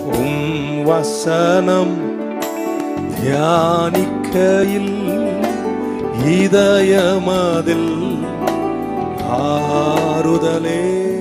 உம் வசனம் தியானிக்கையில் இதயமதில் ஆறுதலே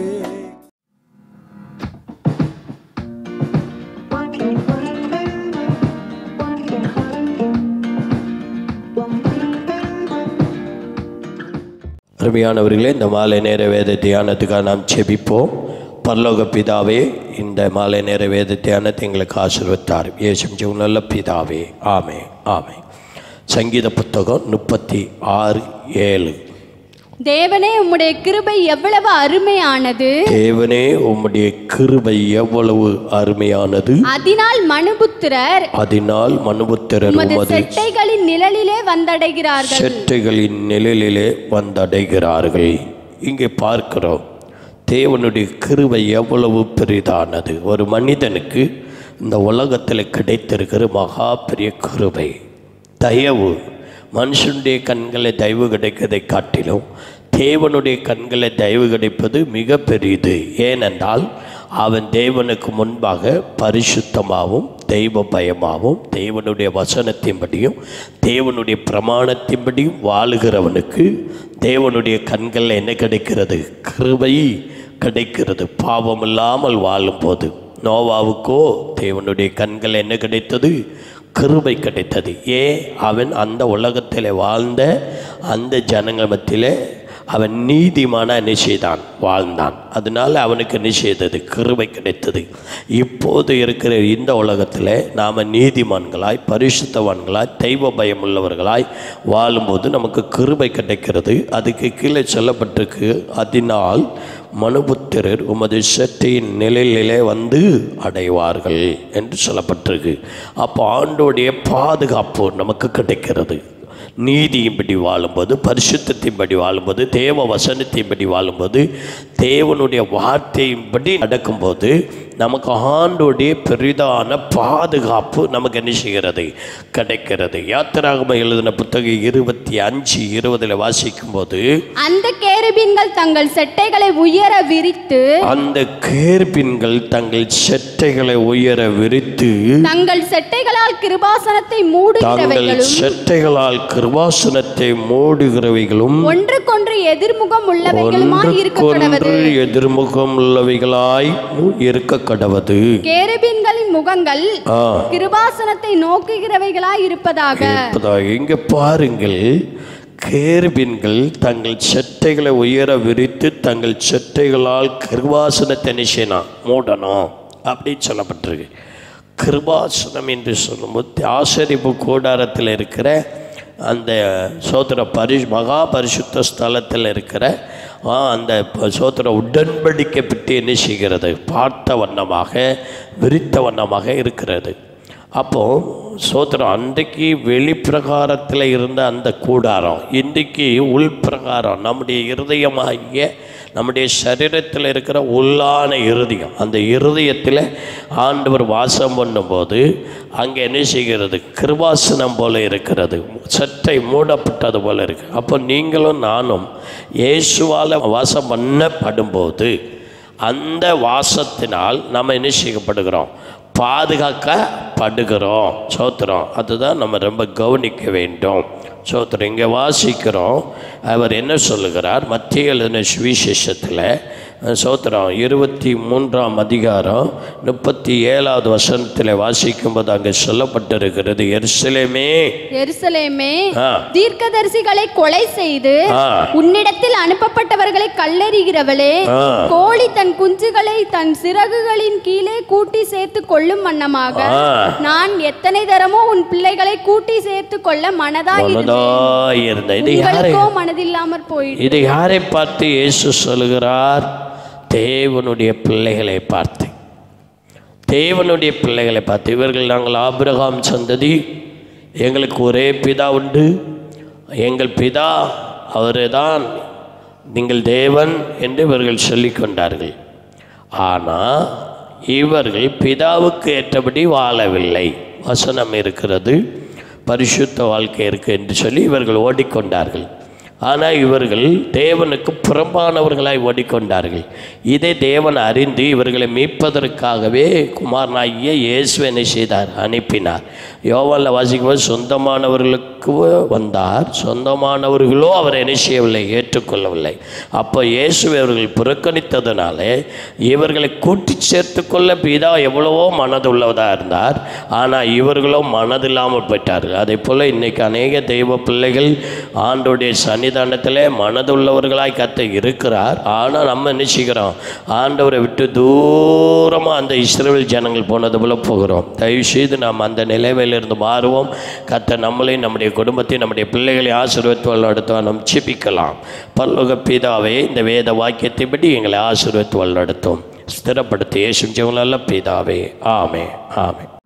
அருமையானவர்களே இந்த மாலை நேர வேத தியானத்துக்காக நாம் செபிப்போம் பரலோக பிதாவே இந்த மாலை நேர வேத தியானத்தை எங்களுக்கு ஆசீர்வத்தார் இயேசு நல்ல பிதாவே ஆமே ஆமே சங்கீத புத்தகம் முப்பத்தி ஆறு ஏழு தேவனே உம்முடைய கிருபை எவ்வளவு அருமையானது தேவனே உம்முடைய கிருபை எவ்வளவு அருமையானது அதனால் மனுபுத்திரர் அதனால் மனுபுத்திரர் உமது உமது செட்டைகளின் நிழலிலே வந்தடைகிறார்கள் செட்டைகளின் நிழலிலே வந்தடைகிறார்கள் இங்கே பார்க்கிறோம் தேவனுடைய கிருபை எவ்வளவு பெரிதானது ஒரு மனிதனுக்கு இந்த உலகத்தில் கிடைத்திருக்கிற மகா பெரிய கிருபை தயவு மனுஷனுடைய கண்களை தயவு கிடைக்கதை காட்டிலும் தேவனுடைய கண்களை தயவு கிடைப்பது மிக பெரியது ஏனென்றால் அவன் தேவனுக்கு முன்பாக பரிசுத்தமாகவும் தெய்வ பயமாகவும் தேவனுடைய வசனத்தின்படியும் தேவனுடைய பிரமாணத்தின்படியும் வாழுகிறவனுக்கு தேவனுடைய கண்களில் என்ன கிடைக்கிறது கிருபை கிடைக்கிறது பாவம் இல்லாமல் வாழும்போது நோவாவுக்கோ தேவனுடைய கண்கள் என்ன கிடைத்தது கிருபை கிடைத்தது ஏன் அவன் அந்த உலகத்தில் வாழ்ந்த அந்த ஜனங்கள் மத்தியிலே அவன் நீதிமான என்ன செய்தான் வாழ்ந்தான் அதனால அவனுக்கு என்ன செய்தது கிருபை கிடைத்தது இப்போது இருக்கிற இந்த உலகத்தில் நாம் நீதிமான்களாய் பரிசுத்தவான்களாய் தெய்வ பயம் உள்ளவர்களாய் வாழும்போது நமக்கு கிருபை கிடைக்கிறது அதுக்கு கீழே சொல்லப்பட்டிருக்கு அதனால் மனுபுத்திரர் உமது சட்டையின் நிலையிலே வந்து அடைவார்கள் என்று சொல்லப்பட்டிருக்கு அப்போ ஆண்டோடைய பாதுகாப்பு நமக்கு கிடைக்கிறது நீதியின்படி வாழும்போது பரிசுத்தத்தின்படி வாழும்போது தேவ வசனத்தின்படி வாழும்போது தேவனுடைய வார்த்தையின்படி நடக்கும்போது நமக்கு ஆண்டோடைய பெரிதான பாதுகாப்பு நமக்கு என்ன செய்கிறது கிடைக்கிறது யாத்திராகம எழுதின புத்தகம் இருபத்தி அஞ்சு இருபதில் வாசிக்கும்போது அந்த கேருபீன்கள் தங்கள் செட்டைகளை உயர விரித்து அந்த கேர்பின்கள் தங்கள் செட்டைகளை உயர விரித்து தங்கள் செட்டைகளால் கிருபாசனத்தை தங்கள் மூடுகிறவைகளும் செட்டைகளால் கிருபாசனத்தை மூடுகிறவைகளும் ஒன்றுக்கொன்று எதிர்முகம் உள்ளவைகளுமாய் இருக்க ஒன்றுக்கொன்று கடவது எதிர்முகம் உள்ளவைகளாய் இருக்க கடவது கேருபீன்களின் முகங்கள் ஆ கிருபாசனத்தை நோக்குகிறவைகளாய் இருப்பதாக இருப்பதாக இங்க பாருங்கள் கேர்பின்கள் தங்கள் செட்டைகளை உயர விரித்து தங்கள் செட்டைகளால் கிருபாசனத்தை நிச்சயனா மூடணும் அப்படின்னு சொல்லப்பட்டிருக்கு கிருபாசனம் என்று சொல்லும்போது ஆசரிப்பு கூடாரத்தில் இருக்கிற அந்த சோத்திர பரி மகா பரிசுத்த ஸ்தலத்தில் இருக்கிற ஆ, அந்த ப- சோத்திர உடன்படிக்கை பற்றி என்ன செய்கிறது பார்த்த வண்ணமாக விரித்த வண்ணமாக இருக்கிறது அப்போ சோத்திரம் அன்றைக்கு வெளிப்பிரகாரத்தில் இருந்த அந்த கூடாரம் இன்றைக்கு உள்பிரகாரம் நம்முடைய இருதயமாகிய நம்முடைய சரீரத்தில் இருக்கிற உள்ளான இருதயம் அந்த இருதயத்தில் ஆண்டவர் வாசம் பண்ணும்போது அங்கே என்ன செய்கிறது கிருபாசனம் போல இருக்கிறது சட்டை மூடப்பட்டது போல இருக்கு அப்போ நீங்களும் நானும் இயேசுவால் வாசம் பண்ணப்படும்போது அந்த வாசத்தினால் நம்ம என்ன செய்யப்படுகிறோம் பாதுகாக்கப்படுகிறோம் சோத்திரம் அதுதான் நம்ம ரொம்ப கவனிக்க வேண்டும் சோத்திரம் இங்கே வாசிக்கிறோம் அவர் என்ன சொல்லுகிறார் மத்திய எழுதின சுவிசேஷத்தில் சோத்திரம் இருபத்தி மூன்றாம் அதிகாரம் முப்பத்தி ஏழாவது வசனத்தில் வாசிக்கும்போது அங்கே சொல்லப்பட்டிருக்கிறது எருசலேமே எருசலேமே ஆ. தீர்க்கதரிசிகளை கொலை செய்து ஆ. உன்னிடத்தில் அனுப்பப்பட்டவர்களை கல்லெறிகிறவளே ஆ. கோழி தன் குஞ்சுகளை தன் சிறகுகளின் கீழே கூட்டி சேர்த்து கொள்ளும் வண்ணமாக ஆ. நான் நான் எத்தனை தரமோ உன் பிள்ளைகளை கூட்டி சேர்த்து கொள்ள மனதாய் மனதா இருந்த இது யாரை உங்களுக்கோ மனதில்லாமற் போயிடு இதை யாரை பார்த்து இயேசு சொல்லுகிறார் தேவனுடைய பிள்ளைகளை பார்த்து தேவனுடைய பிள்ளைகளை பார்த்து இவர்கள் நாங்கள் ஆபிரகாம் சந்ததி எங்களுக்கு ஒரே பிதா உண்டு எங்கள் பிதா அவரே தான் நீங்கள் தேவன் என்று இவர்கள் சொல்லிக் கொண்டார்கள் ஆனால் இவர்கள் பிதாவுக்கு ஏற்றபடி வாழவில்லை வசனம் இருக்கிறது பரிசுத்த வாழ்க்கை இருக்கு என்று சொல்லி இவர்கள் ஓடிக்கொண்டார்கள் ஆனால் இவர்கள் தேவனுக்கு புறம்பானவர்களாய் ஓடிக்கொண்டார்கள் இதை தேவன் அறிந்து இவர்களை மீட்பதற்காகவே குமாரனாகிய இயேசு என்ன செய்தார் அனுப்பினார் யோவானில் வாசிக்கும்போது சொந்தமானவர்களுக்கு வந்தார் சொந்தமானவர்களோ அவர் என்ன செய்யவில்லை ஏற்றுக்கொள்ளவில்லை அப்போ இயேசுவை அவர்கள் புறக்கணித்ததுனால இவர்களை கூட்டி சேர்த்து கொள்ள பிதா எவ்வளவோ மனதுள்ளவதாக இருந்தார் ஆனால் இவர்களோ மனதில்லாமல் போயிட்டார்கள் அதே போல் இன்னைக்கு அநேக தெய்வ பிள்ளைகள் ஆண்டோடைய சன்னிதானத்தில் மனதுள்ளவர்களாய் கத்த இருக்கிறார் ஆனால் நம்ம நினைச்சுக்கிறோம் ஆண்டவரை விட்டு தூரமாக அந்த இஸ்ரேல் ஜனங்கள் போனது போல போகிறோம் தயவு செய்து நாம் அந்த நிலைமையிலிருந்து மாறுவோம் கத்த நம்மளையும் நம்முடைய குடும்பத்தையும் நம்முடைய பிள்ளைகளை ஆசீர்வத்துவல் நடத்துவோம் நம் ஜெபிக்கலாம் பல்லோக பிதாவே இந்த வேத வாக்கியத்தை படி எங்களை ஆசீர்வத்துவல் நடத்தும் ஸ்திரப்படுத்தி இயேசு ஜெவனல்ல பிதாவே ஆமே ஆமே